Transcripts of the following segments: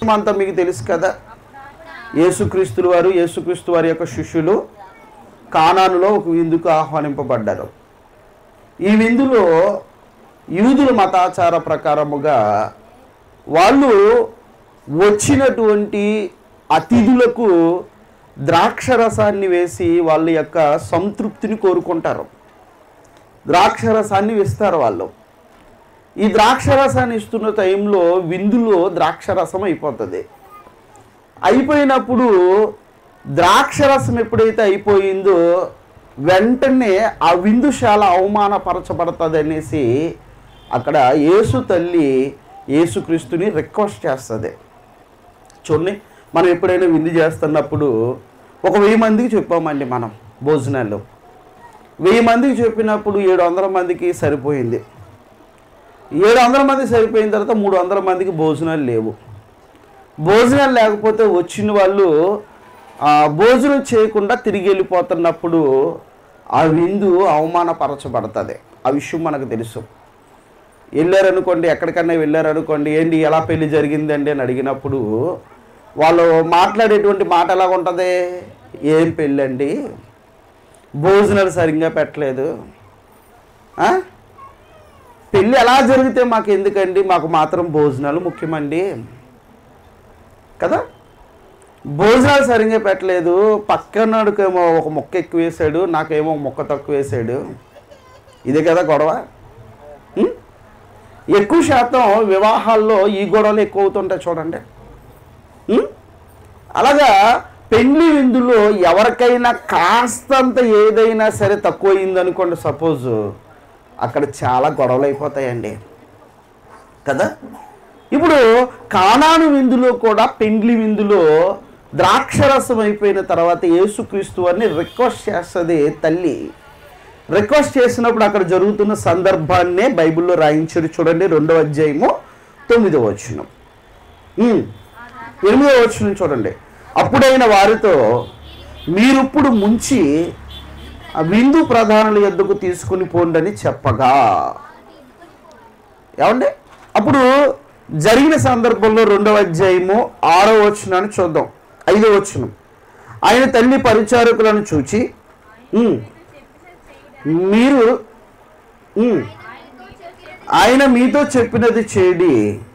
అంతా మీకు తెలుసు కదా యేసుక్రీస్తుల వారు యేసుక్రీస్తు వారి యొక్క శిష్యులు కానానులో ఒక విందుకు ఆహ్వానింపబడ్డారు ఈ విందులో యూదుల మతాచార ప్రకారముగా వాళ్ళు వచ్చినటువంటి అతిథులకు ద్రాక్షరసాన్ని వేసి వాళ్ళ యొక్క సంతృప్తిని కోరుకుంటారు ద్రాక్షరసాన్ని ఇస్తారు వాళ్ళు ఈ ద్రాక్షరసాన్ని ఇస్తున్న టైంలో విందులో ద్రాక్షరసం అయిపోతుంది అయిపోయినప్పుడు ద్రాక్షరసం ఎప్పుడైతే అయిపోయిందో వెంటనే ఆ విందుశాల అవమానపరచబడుతుంది అనేసి అక్కడ యేసు తల్లి యేసుక్రీస్తుని రిక్వెస్ట్ చేస్తుంది చూడండి మనం ఎప్పుడైనా విందు చేస్తున్నప్పుడు ఒక వెయ్యి మందికి చెప్పామండి మనం భోజనాలు వెయ్యి మందికి చెప్పినప్పుడు ఏడు వందల మందికి సరిపోయింది ఏడు వందల మంది సరిపోయిన తర్వాత మూడు వందల మందికి భోజనాలు లేవు భోజనాలు లేకపోతే వచ్చిన వాళ్ళు ఆ, భోజనం చేయకుండా తిరిగి వెళ్ళిపోతున్నప్పుడు ఆ విందు అవమానపరచబడుతుంది ఆ విషయం మనకు తెలుసు వెళ్ళారనుకోండి ఎక్కడికన్నా వెళ్ళారనుకోండి ఏంటి ఎలా పెళ్లి జరిగిందండి అని అడిగినప్పుడు వాళ్ళు మాట్లాడేటువంటి మాట ఎలా ఉంటుంది ఏం పెళ్ళండి భోజనాలు సరిగ్గా పెట్టలేదు ఆ? పెళ్ళి ఎలా జరిగితే మాకు ఎందుకండి మాకు మాత్రం భోజనాలు ముఖ్యమండి కదా భోజనాలు సరిగ్గా పెట్టలేదు పక్కనోడికేమో ఒక మొక్క ఎక్కువ వేసాడు నాకేమో ఒక మొక్క తక్కువ వేసాడు ఇదే కదా గొడవ ఉం? ఎక్కువ శాతం వివాహాల్లో ఈ గొడవలు ఎక్కువ అవుతుంటాయి చూడండి ఉం? అలాగా పెళ్లి విందులో ఎవరికైనా కాస్తంత ఏదైనా సరే తక్కువ అయిందనుకోండి సపోజ్ అక్కడ చాలా గొడవలు అయిపోతాయండి కదా ఇప్పుడు కానాను విందులో కూడా పెండ్లి విందులో ద్రాక్షరసం అయిపోయిన తర్వాత యేసుక్రీస్తు అని రిక్వెస్ట్ చేస్తుంది తల్లి రిక్వెస్ట్ చేసినప్పుడు అక్కడ జరుగుతున్న సందర్భాన్నే బైబిల్లో రాయించారు చూడండి రెండవ అధ్యాయము తొమ్మిదవ వచనం ఉమ్. ఎనిమిదవ వచనం చూడండి అప్పుడైన వారితో మీరిప్పుడు ముంచి ఆ విందు ప్రధానుల యొద్దకు తీసుకుని పోండని చెప్పగా ఏమండి అప్పుడు జరిగిన సందర్భంలో రెండవ అధ్యాయము ఆరో వచనాన్ని చూద్దాం ఐదో వచనం ఆయన తల్లి పరిచారకులను చూచి "ఉమ్, మీరు ఉమ్, ఆయన మీతో చెప్పినది చేడి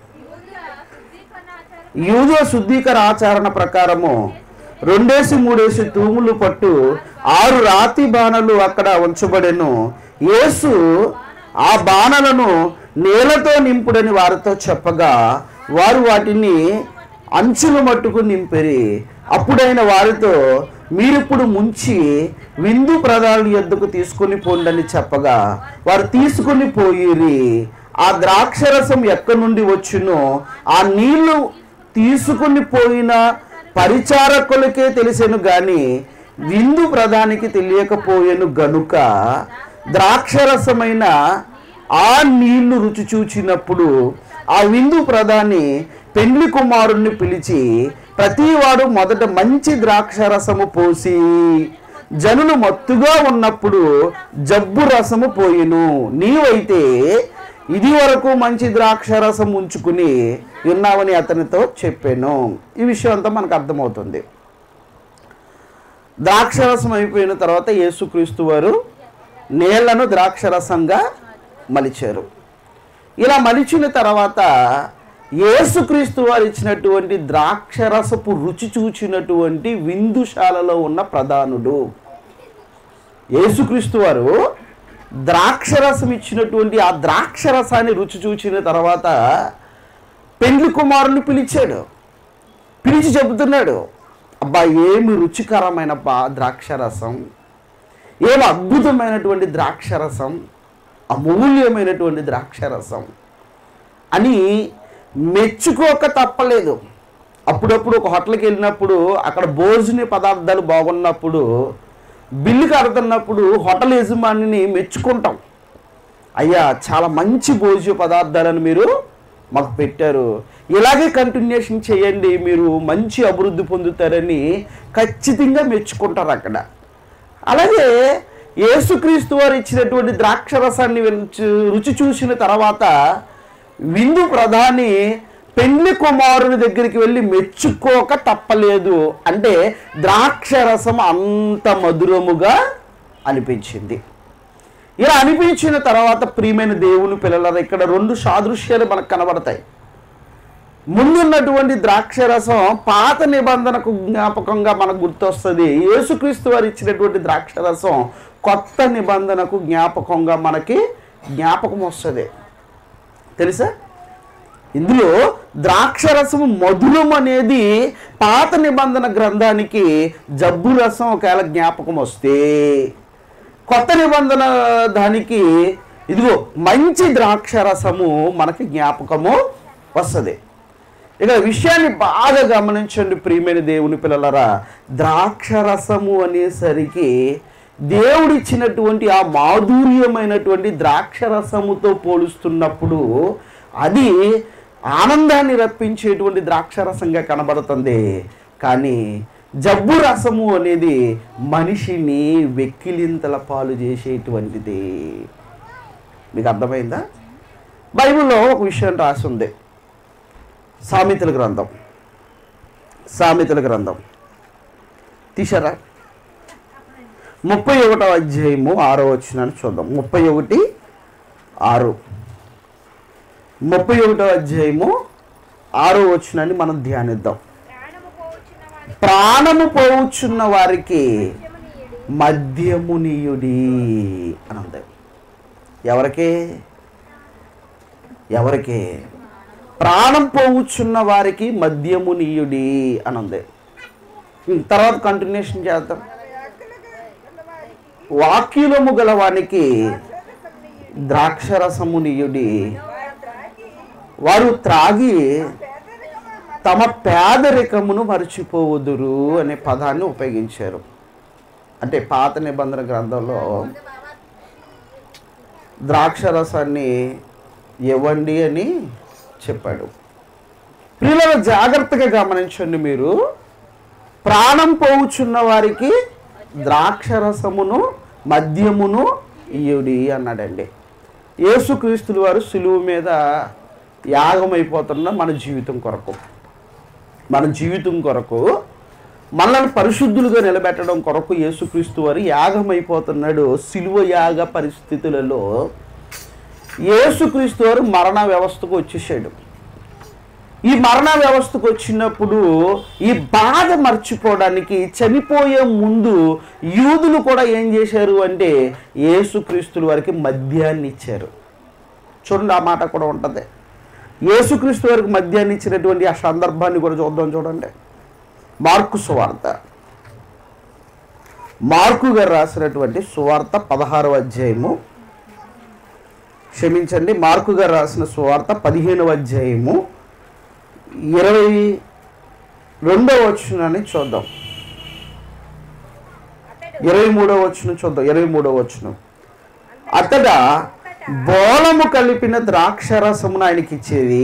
యూద శుద్ధీకర ఆచరణ ప్రకారము రెండేసి మూడేసి తూములు పట్టు ఆరు రాతి బాణలు అక్కడ ఉంచబడెను యేసు ఆ బాణలను నేలతో నింపుడని వారితో చెప్పగా వారు వాటిని అంచులు మట్టుకు నింపిరి అప్పుడైన వారితో మీరిప్పుడు ముంచి విందు ప్రధానుల యొద్దకు తీసుకొని పోండని చెప్పగా వారు తీసుకొని పోయిరి ఆ ద్రాక్షరసం ఎక్కడి నుండి వచ్చునో ఆ నీళ్లు తీసుకుని పోయిన పరిచారకులకే తెలిసెను గాని విందు ప్రధానికి తెలియకపోయేను గనుక ద్రాక్షరసమైన ఆ నీళ్లు రుచి చూచినప్పుడు ఆ విందు ప్రధాని పెండ్లి కుమారుణ్ణి పిలిచి ప్రతివాడు మొదట మంచి ద్రాక్షరసము పోసి జనులు మత్తుగా ఉన్నప్పుడు జబ్బు రసము పోయిను నీవైతే ఇది వరకు మంచి ద్రాక్షరసం ఉంచుకుని ఉన్నావని అతనితో చెప్పాను ఈ విషయం అంతా మనకు అర్థమవుతుంది ద్రాక్షరసం అయిపోయిన తర్వాత యేసుక్రీస్తు వారు నీళ్లను ద్రాక్షరసంగా మలిచారు ఇలా మలిచిన తర్వాత యేసుక్రీస్తు వారు ఇచ్చినటువంటి ద్రాక్షరసపు రుచి చూచినటువంటి విందుశాలలో ఉన్న ప్రధానుడు యేసుక్రీస్తు వారు ద్రాక్షరసం ఇచ్చినటువంటి ఆ ద్రాక్షరసాన్ని రుచి చూచిన తర్వాత పెండ్లి కుమారుని పిలిచాడు పిలిచి చెబుతున్నాడు అబ్బా ఏమి రుచికరమైన బా ద్రాక్షరసం ఏమి అద్భుతమైనటువంటి ద్రాక్షరసం అమూల్యమైనటువంటి ద్రాక్షరసం అని మెచ్చుకోక తప్పలేదు అప్పుడప్పుడు ఒక హోటల్కి వెళ్ళినప్పుడు అక్కడ భోజన పదార్థాలు బాగున్నప్పుడు బిల్లు కడుతున్నప్పుడు హోటల్ యజమానిని మెచ్చుకుంటాం అయ్యా చాలా మంచి భోజ్య పదార్థాలను మీరు మాకు పెట్టారు ఇలాగే కంటిన్యూషన్ చేయండి మీరు మంచి అభివృద్ధి పొందుతారని ఖచ్చితంగా మెచ్చుకుంటారు అక్కడ అలాగే యేసుక్రీస్తు వారు ఇచ్చినటువంటి ద్రాక్షరసాన్ని రుచి- రుచి చూసిన తర్వాత విందు ప్రధాని పెళ్లి కుమారుని దగ్గరికి వెళ్ళి మెచ్చుకోక తప్పలేదు అంటే ద్రాక్షరసం అంత మధురముగా అనిపించింది ఇలా అనిపించిన తర్వాత ప్రియమైన దేవుని పిల్లల ఇక్కడ రెండు సాదృశ్యాలు మనకు కనబడతాయి ముందున్నటువంటి ద్రాక్షరసం పాత నిబంధనకు జ్ఞాపకంగా మనకు గుర్తొస్తుంది యేసుక్రీస్తు వారు ఇచ్చినటువంటి ద్రాక్షరసం కొత్త నిబంధనకు జ్ఞాపకంగా మనకి జ్ఞాపకం వస్తుంది తెలుసా ఇందులో ద్రాక్షరసం మధురం అనేది పాత నిబంధన గ్రంథానికి జబ్బు రసం ఒకవేళ జ్ఞాపకం వస్తే కొత్త నిబంధన దానికి ఇదిగో మంచి ద్రాక్షరసము మనకి జ్ఞాపకము వస్తుంది ఇక విషయాన్ని బాగా గమనించండి ప్రియమైన దేవుని పిల్లలరా ద్రాక్షరసము అనేసరికి దేవుడిచ్చినటువంటి ఆ మాధుర్యమైనటువంటి ద్రాక్షరసముతో పోలుస్తున్నప్పుడు అది ఆనందాన్ని రప్పించేటువంటి ద్రాక్షరసంగా కనబడుతుంది కానీ జబ్బు రసము అనేది మనిషిని వెక్కిలింతల పాలు చేసేటువంటిది మీకు అర్థమైందా బైబిల్లో ఒక విషయం రాసి ఉంది సామెతల గ్రంథం సామెతల గ్రంథం తీసారా ముప్పై ఒకటో అధ్యాయము ఆరో వచ్చినాన్ని చూద్దాం ముప్పై ఒకటి ఆరు ముప్పై ఒకటో అధ్యాయము ఆరో వచ్చినాన్ని మనం ధ్యానిద్దాం ప్రాణము పోవచ్చున్న వారికి ప్రాణము పోవుచున్న వారికి మద్యమునీయుడి అని ఉంది ఎవరికి ఎవరికి ప్రాణం పోవుచున్న వారికి మద్యమునీయుడి అని ఉంది ఉం, తర్వాత కంటిన్యూషన్ చేద్దాం వాక్యులము గలవానికి ద్రాక్షరసమునీయుడి వారు త్రాగి తమ పేదరికమును మర్చిపోవదురు అనే పదాన్ని ఉపయోగించారు అంటే పాత నిబంధన గ్రంథంలో ద్రాక్షరసాన్ని ఇవ్వండి అని చెప్పాడు పిల్లల జాగ్రత్తగా గమనించండి మీరు ప్రాణం పోవుచున్న వారికి ద్రాక్షరసమును మద్యమును ఇయుడి అన్నాడండి యేసుక్రీస్తుల వారు సులువు మీద యాగమైపోతున్న మన జీవితం కొరకు మన జీవితం కొరకు మనల్ని పరిశుద్ధులుగా నిలబెట్టడం కొరకు యేసుక్రీస్తు వారు యాగమైపోతున్నాడు సిలువ యాగ పరిస్థితులలో యేసుక్రీస్తు వారు మరణ వ్యవస్థకు వచ్చేసాడు ఈ మరణ వ్యవస్థకు వచ్చినప్పుడు ఈ బాధ మర్చిపోవడానికి చనిపోయే ముందు యూదులు కూడా ఏం చేశారు అంటే యేసుక్రీస్తుల వారికి మద్యాన్ని ఇచ్చారు చూడండి ఆ మాట కూడా ఉంటుంది యేసుక్రీస్తు వారికి మద్యాన్ని ఇచ్చినటువంటి ఆ సందర్భాన్ని కూడా చూద్దాం చూడండి మార్కు సువార్త మార్కు గారు రాసినటువంటి సువార్త పదహారవ అధ్యాయము క్షమించండి మార్కు గారు రాసిన సువార్త పదిహేనవ అధ్యాయము ఇరవై రెండవ వచ్చునని చూద్దాం ఇరవై మూడవ వచ్చును చూద్దాం ఇరవై మూడవ వచ్చును అతడ బోలము కలిపిన ద్రాక్షరసమును ఆయనకి ఇచ్చేది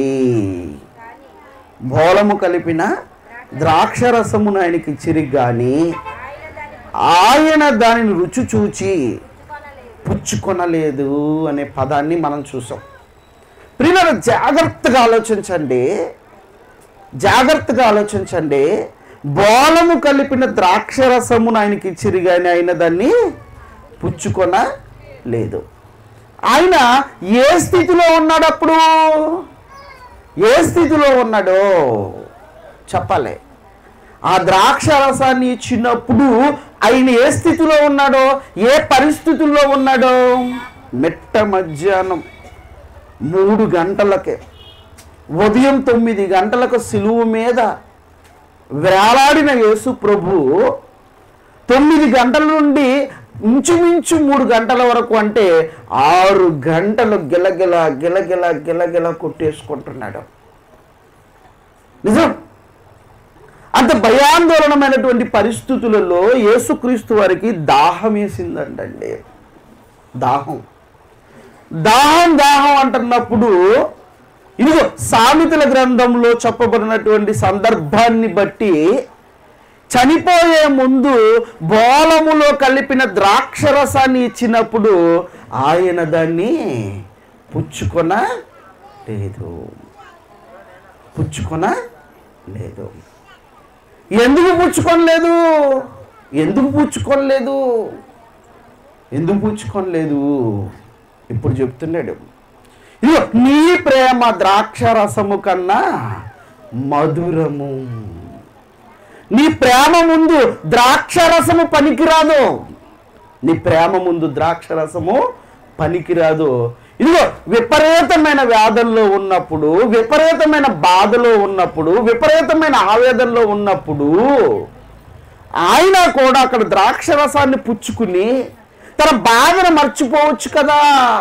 బోలము కలిపిన ద్రాక్షరసమును ఆయనకి ఇచ్చిరి కానీ ఆయన ఆయన దాన్ని దానిని రుచి చూచి పుచ్చుకొనలేదు పుచ్చుకొనలేదు అనే పదాన్ని మనం చూసాం ప్రియుల జాగ్రత్తగా ఆలోచించండి జాగ్రత్తగా ఆలోచించండి బోలము కలిపిన ద్రాక్షరసమును ఆయనకి ఇచ్చిరి కానీ ఆయన దాన్ని పుచ్చుకొన లేదు ఆయన ఏ స్థితిలో ఉన్నాడు అప్పుడు ఏ స్థితిలో ఉన్నాడో చెప్పాలి ఆ ద్రాక్ష రసాన్ని ఇచ్చినప్పుడు ఆయన ఏ స్థితిలో ఉన్నాడో ఏ పరిస్థితుల్లో ఉన్నాడో మెట్ట మధ్యాహ్నం మూడు గంటలకే ఉదయం తొమ్మిది గంటలకు సిలువు మీద వేలాడిన యేసు ప్రభు తొమ్మిది గంటల నుండి ఇంచుమించు మూడు గంటల వరకు అంటే ఆరు గంటలు గిలగిల గిలగిల గిలగిల కొట్టేసుకుంటున్నాడు నిజం అంత భయాందోళనమైనటువంటి పరిస్థితులలో యేసుక్రీస్తు వారికి దాహం వేసిందంటండి దాహం దాహం దాహం అంటున్నప్పుడు ఇదిగో సామెతల గ్రంథంలో చెప్పబడినటువంటి సందర్భాన్ని బట్టి చనిపోయే ముందు బోలములో కలిపిన ద్రాక్షరసాన్ని ఇచ్చినప్పుడు ఆయన దాన్ని పుచ్చుకొన లేదు పుచ్చుకొన లేదు ఎందుకు పుచ్చుకొనలేదు ఎందుకు పుచ్చుకొనలేదు ఎందుకు పుచ్చుకొనలేదు ఇప్పుడు చెప్తున్నాడు ఇదిగో నీ ప్రేమ ద్రాక్ష రసము కన్నా మధురము నీ ప్రేమ ముందు ద్రాక్ష రసము పనికిరాదు నీ ప్రేమ ముందు ద్రాక్ష రసము పనికిరాదు ఇదిగో విపరీతమైన వ్యాధుల్లో ఉన్నప్పుడు విపరీతమైన బాధలో ఉన్నప్పుడు విపరీతమైన ఆవేదనలో ఉన్నప్పుడు ఆయన కూడా అక్కడ ద్రాక్ష రసాన్ని పుచ్చుకుని తన బాధను మర్చిపోవచ్చు కదా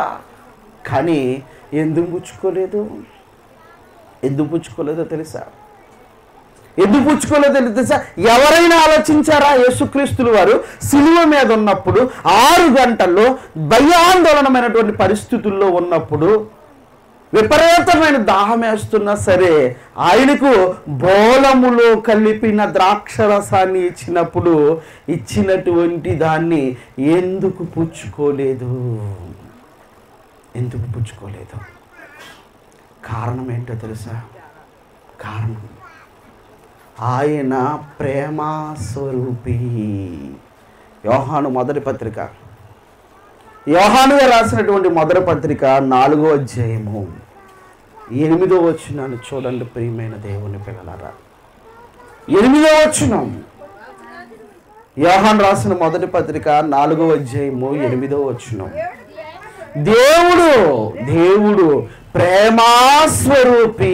కానీ ఎందుకు పుచ్చుకోలేదు ఎందుకు పుచ్చుకోలేదో తెలుసా ఎందుకు పుచ్చుకోలేదో తెలుసా ఎవరైనా ఆలోచించారా యేసుక్రీస్తులు వారు సిలువ మీద ఉన్నప్పుడు ఆరు గంటల్లో భయాందోళనమైనటువంటి పరిస్థితుల్లో ఉన్నప్పుడు విపరీతమైన దాహం వేస్తున్నా సరే ఆయనకు బోలములో కలిపిన ద్రాక్షరసాన్ని ఇచ్చినప్పుడు ఇచ్చినటువంటి దాన్ని ఎందుకు పుచ్చుకోలేదు ఎందుకు పుచ్చుకోలేదు కారణం ఏంటో తెలుసా కారణం ఆయన ప్రేమ స్వరూపి యోహాను మొదటి పత్రిక యోహానుగా రాసినటువంటి మొదటి పత్రిక నాలుగో అధ్యాయము ఎనిమిదో వచ్చినాను చూడండి ప్రియమైన దేవుని పిల్లలారా ఎనిమిదో వచ్చినాం యోహాన్ రాసిన మొదటి పత్రిక నాలుగో అధ్యాయము ఎనిమిదో వచ్చినాం దేవుడు దేవుడు ప్రేమాస్వరూపి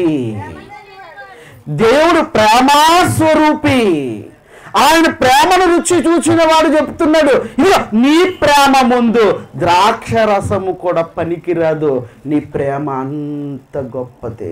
దేవుడు ప్రేమాస్వరూపి ఆయన ప్రేమను రుచి చూచిన వాడు చెప్తున్నాడు ఇదిగో నీ ప్రేమ ముందు ద్రాక్ష రసము కూడా పనికిరాదు నీ ప్రేమ అంత గొప్పదే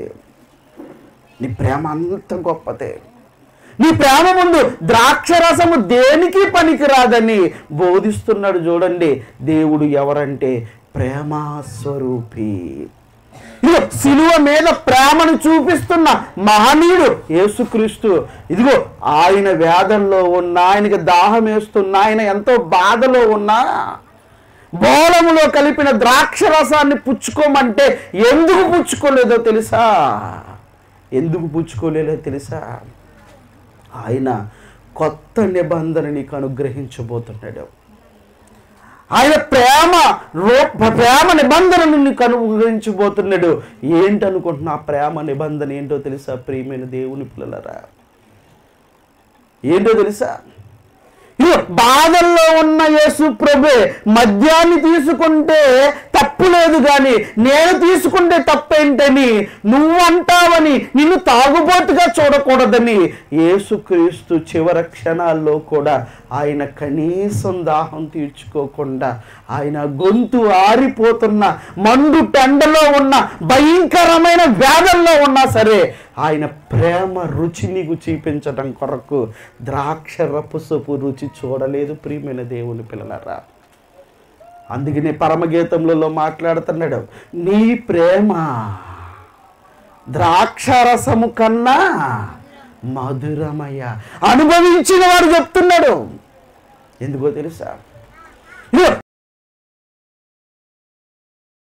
నీ ప్రేమ అంత గొప్పదే నీ ప్రేమ ముందు ద్రాక్ష రసము దేనికి పనికిరాదని బోధిస్తున్నాడు చూడండి దేవుడు ఎవరంటే ప్రేమాస్వరూపి ఇదిగో సిలువ మీద ప్రేమను చూపిస్తున్న మహనీయుడు యేసుక్రీస్తు ఇదిగో ఆయన వేదంలో ఉన్న ఆయనకి దాహం వేస్తున్న ఆయన ఎంతో బాధలో ఉన్నా బోలములో కలిపిన ద్రాక్ష రసాన్ని పుచ్చుకోమంటే ఎందుకు పుచ్చుకోలేదో తెలుసా ఎందుకు పుచ్చుకోలేదో తెలుసా ఆయన కొత్త నిబంధన నీకు అనుగ్రహించబోతున్నాడు ఆయన ప్రేమ రూ ప్రేమ నిబంధనను నీకు అనుగ్రహించబోతున్నాడు ఏంటనుకుంటున్నా ఆ ప్రేమ నిబంధన ఏంటో తెలుసా ప్రియమైన దేవుని పిల్లలరా ఏంటో తెలుసా ఇదిగో బాధల్లో ఉన్న యేసు ప్రభే మద్యాన్ని తీసుకుంటే తప్పు లేదు కానీ నేను తీసుకుంటే తప్పేంటని నువ్వు అంటావని నిన్ను తాగుబోతుగా చూడకూడదని యేసుక్రీస్తు చివరి క్షణాల్లో కూడా ఆయన కనీసం దాహం తీర్చుకోకుండా ఆయన గొంతు ఆరిపోతున్న మండు టెండలో ఉన్న భయంకరమైన వ్యాధుల్లో ఉన్నా సరే ఆయన ప్రేమ రుచి నీకు చూపించడం కొరకు ద్రాక్ష రపుసపు రుచి చూడలేదు ప్రియమైన దేవుని పిల్లలరా అందుకనే పరమగీతములలో మాట్లాడుతున్నాడు నీ ప్రేమ ద్రాక్షరసము కన్నా మధురమయ్య అనుభవించిన వాడు చెప్తున్నాడు ఎందుకో తెలుసా ఇదిగో